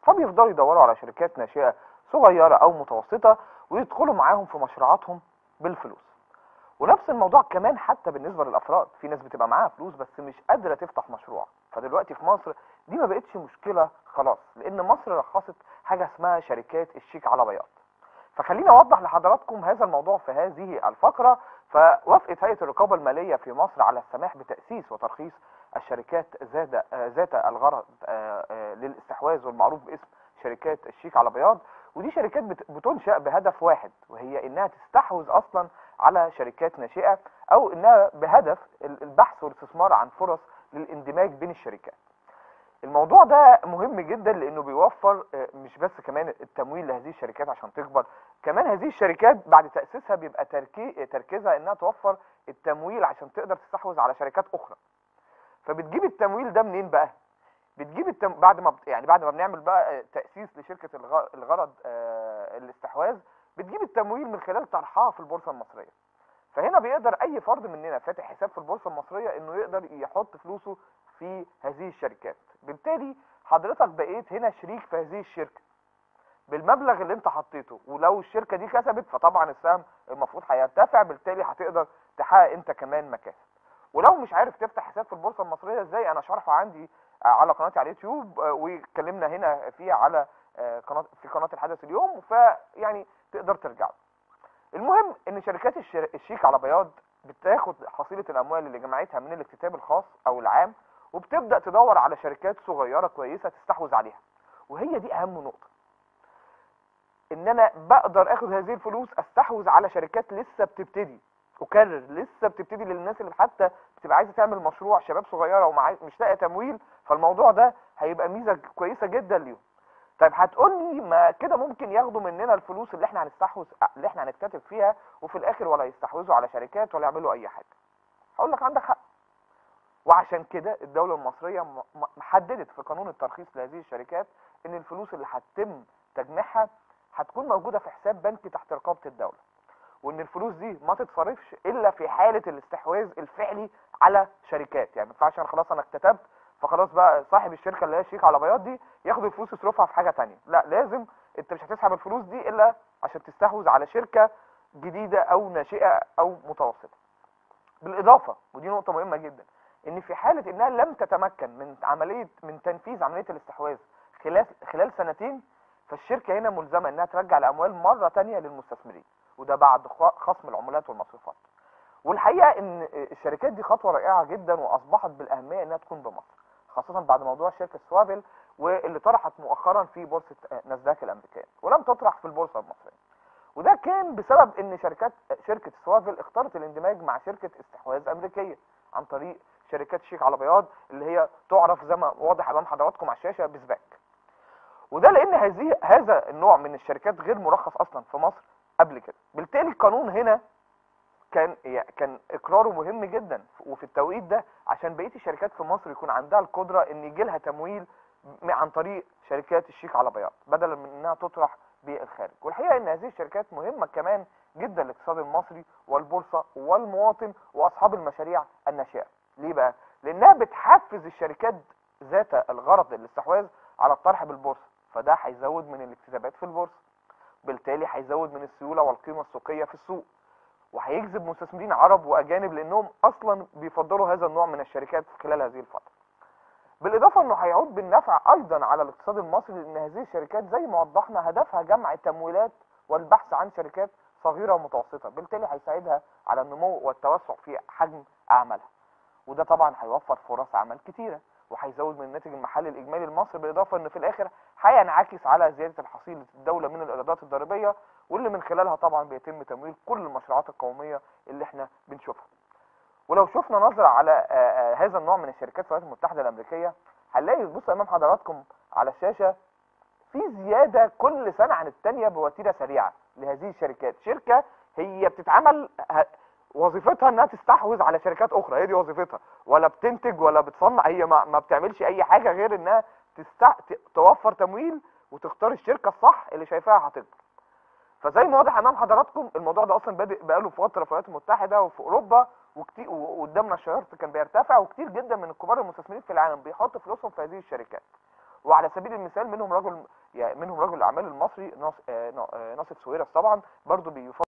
فبيفضلوا يدوروا على شركات ناشئه صغيره او متوسطه ويدخلوا معاهم في مشروعاتهم بالفلوس ونفس الموضوع كمان حتى بالنسبه للافراد في ناس بتبقى معاها فلوس بس مش قادره تفتح مشروع فدلوقتي في مصر دي ما بقتش مشكله خلاص لان مصر رخصت حاجه اسمها شركات الشيك على بياض فخليني اوضح لحضراتكم هذا الموضوع في هذه الفقره فوافقت هيئه الرقابه الماليه في مصر على السماح بتاسيس وترخيص الشركات ذات ذات الغرض آه، آه، للاستحواذ والمعروف باسم شركات الشيك على بياض ودي شركات بت- بتنشأ بهدف واحد وهي انها تستحوذ اصلا على شركات ناشئه او انها بهدف ال- البحث والاستثمار عن فرص للاندماج بين الشركات الموضوع ده مهم جدا لانه بيوفر آه، مش بس كمان التمويل لهذه الشركات عشان تكبر كمان هذه الشركات بعد تاسيسها بيبقى تركي تركيزها انها توفر التمويل عشان تقدر تستحوذ على شركات اخرى فبتجيب التمويل ده منين بقى بتجيب التم... بعد ما بت... يعني بعد ما بنعمل بقى آه، تاسيس لشركه الغ... الغرض آه، الاستحواذ بتجيب التمويل من خلال طرحها في البورصه المصريه فهنا بيقدر اي فرد مننا فاتح حساب في البورصه المصريه انه يقدر يحط فلوسه في هذه الشركات بالتالي حضرتك بقيت هنا شريك في هذه الشركه بالمبلغ اللي انت حطيته ولو الشركه دي كسبت فطبعا السهم المفروض هيرتفع بالتالي هتقدر تحقق انت كمان مكاسب ولو مش عارف تفتح حساب في البورصه المصريه ازاي انا شرحه عندي آه، على قناتي على اليوتيوب آه، واتكلمنا هنا فيه على آه، قناه في قناه الحدث اليوم فيعني تقدر ترجع له. المهم ان شركات الشر- الشيك على بياض بتاخد حصيله الاموال اللي جمعتها من الاكتتاب الخاص او العام وبتبدا تدور على شركات صغيره كويسه تستحوذ عليها وهي دي اهم نقطه ان انا بقدر اخد هذه الفلوس استحوذ على شركات لسه بتبتدي اكرر لسه بتبتدي للناس اللي حتى بتبقى عايزه تعمل مشروع شباب صغيره ومش لاقيه تمويل فالموضوع ده هيبقى ميزه كويسه جدا ليهم طيب هتقول لي ما كده ممكن ياخدوا مننا الفلوس اللي احنا هنستحوذ اللي احنا هنتكاتب فيها وفي الاخر ولا يستحوذوا على شركات ولا يعملوا اي حاجه هقول لك عندك حق وعشان كده الدوله المصريه م- م- محددت في قانون الترخيص لهذه الشركات ان الفلوس اللي هتتم تجميعها هتكون موجوده في حساب بنكي تحت رقابه الدوله وان الفلوس دي ما تتصرفش الا في حاله الاستحواذ الفعلي على شركات يعني ما ينفعش انا خلاص انا اكتتبت فخلاص بقى صاحب الشركه اللي هي شيك على بياض دي ياخد الفلوس يصرفها في حاجه تانية لا لازم انت مش هتسحب الفلوس دي الا عشان تستحوذ على شركه جديده او ناشئه او متوسطه بالاضافه ودي نقطه مهمه جدا ان في حاله انها لم تتمكن من عمليه من تنفيذ عمليه الاستحواذ خلال خلال سنتين فالشركه هنا ملزمه انها ترجع الاموال مره تانية للمستثمرين وده بعد خ- خصم العمولات والمصروفات والحقيقه ان الشركات دي خطوه رائعه جدا واصبحت بالاهميه انها تكون بمصر خاصه بعد موضوع شركه سوافل واللي طرحت مؤخرا في بورصه ناسداك الامريكيه ولم تطرح في البورصه المصريه وده كان بسبب ان شركات شركه سوافل اختارت الاندماج مع شركه استحواذ امريكيه عن طريق شركات شيك على بياض اللي هي تعرف زي ما واضح امام حضراتكم على الشاشه بسباك وده لان هذه هذا النوع من الشركات غير مرخص اصلا في مصر قبل كده بالتالي القانون هنا كان يعني كان اقراره مهم جدا وفي التوقيت ده عشان بقيه الشركات في مصر يكون عندها القدره ان يجي لها تمويل م- عن طريق شركات الشيك على بياض بدلا من انها تطرح بالخارج والحقيقه ان هذه الشركات مهمه كمان جدا للاقتصاد المصري والبورصه والمواطن واصحاب المشاريع الناشئه ليه بقى لانها بتحفز الشركات ذات الغرض للاستحواذ على الطرح بالبورصه فده هيزود من الاكتتابات في البورصه بالتالي هيزود من السيوله والقيمه السوقيه في السوق وهيجذب مستثمرين عرب واجانب لانهم اصلا بيفضلوا هذا النوع من الشركات خلال هذه الفتره بالاضافه انه هيعود بالنفع ايضا على الاقتصاد المصري لان هذه الشركات زي ما وضحنا هدفها جمع التمويلات والبحث عن شركات صغيره ومتوسطه بالتالي هيساعدها على النمو والتوسع في حجم اعمالها وده طبعا هيوفر فرص عمل كتيره وهيزود من الناتج المحلي الاجمالي لمصر بالاضافه ان في الاخر هينعكس على زياده الحصيله الدوله من الايرادات الضريبيه واللي من خلالها طبعا بيتم تمويل كل المشروعات القوميه اللي احنا بنشوفها ولو شفنا نظرة على آه، آه، هذا النوع من الشركات في الولايات المتحدة الأمريكية هنلاقي بص أمام حضراتكم على الشاشة في زيادة كل سنة عن التانية بوتيرة سريعة لهذه الشركات شركة هي بتتعمل ه- وظيفتها انها تستحوذ على شركات اخرى هي دي وظيفتها ولا بتنتج ولا بتصنع هي ما, ما بتعملش اي حاجة غير انها تستع... ت- توفر تمويل وتختار الشركة الصح اللي شايفاها هتكبر فزي ما واضح امام حضراتكم الموضوع ده اصلا بادئ بقاله فتره في الولايات المتحده وفي اوروبا وكتير وقدامنا الشهرت كان بيرتفع وكتير جدا من الكبار المستثمرين في العالم بيحطوا فلوسهم في هذه الشركات وعلى سبيل المثال منهم رجل يعني منهم رجل الاعمال المصري ناص- آه، نا- آه، ناصف سويرس طبعا برضو بيفضل